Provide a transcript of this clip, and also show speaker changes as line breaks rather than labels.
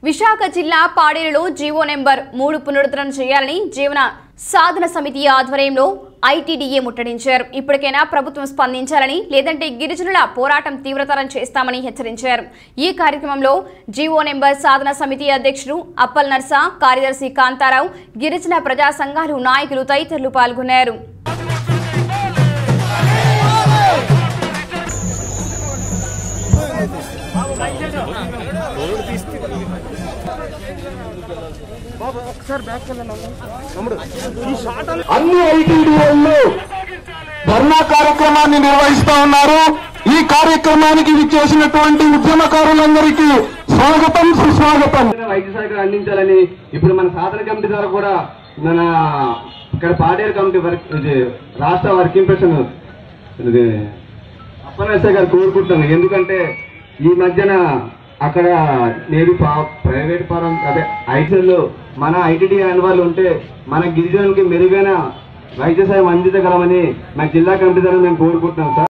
విశాఖ జిల్లా పాడేరులో GO number మూడు పునరుద్ధరణ చేయాలని జీవన సాధన సమితి ఆధ్వర్యంలో ఐటీడీఏ ముట్టడించారు ఇప్పటికైనా ప్రభుత్వం స్పందించాలని లేదంటే గిరిజనుల పోరాటం తీవ్రతరం చేస్తామని హెచ్చరించారు ఈ కార్యక్రమంలో జీవో నెంబర్ సాధన సమితి అధ్యక్షుడు అప్పల్ నర్సా కార్యదర్శి కాంతారావు గిరిజన ప్రజా సంఘాలు నాయకులు తదితరులు పాల్గొన్నారు
అన్ని ఐటీడీఎల్లు ధర్నా కార్యక్రమాన్ని నిర్వహిస్తా ఉన్నారు ఈ కార్యక్రమానికి విచ్చేసినటువంటి ఉద్యమకారులందరికీ స్వాగతం సుస్వాగతం
వైద్య శాఖ అందించాలని ఇప్పుడు మన సాధన కమిటీ ద్వారా కూడా మన ఇక్కడ పాడేరు కమిటీ వర్క్ ఇది రాష్ట్ర వర్కింగ్ ప్రెసిడెంట్ ఇది అప్పనెస్ఐ గారు కోరుకుంటున్నాను ఎందుకంటే ఈ మధ్యన అక్కడ నేడు ప్రైవేట్ పరం అదే ఐటీలో మన ఐటీడీ అనే వాళ్ళు ఉంటే మన గిరిజనులకి మెరుగైన వైద్య సాయం అందించగలమని మన జిల్లా కమిటీ ద్వారా మేము కోరుకుంటున్నాం సార్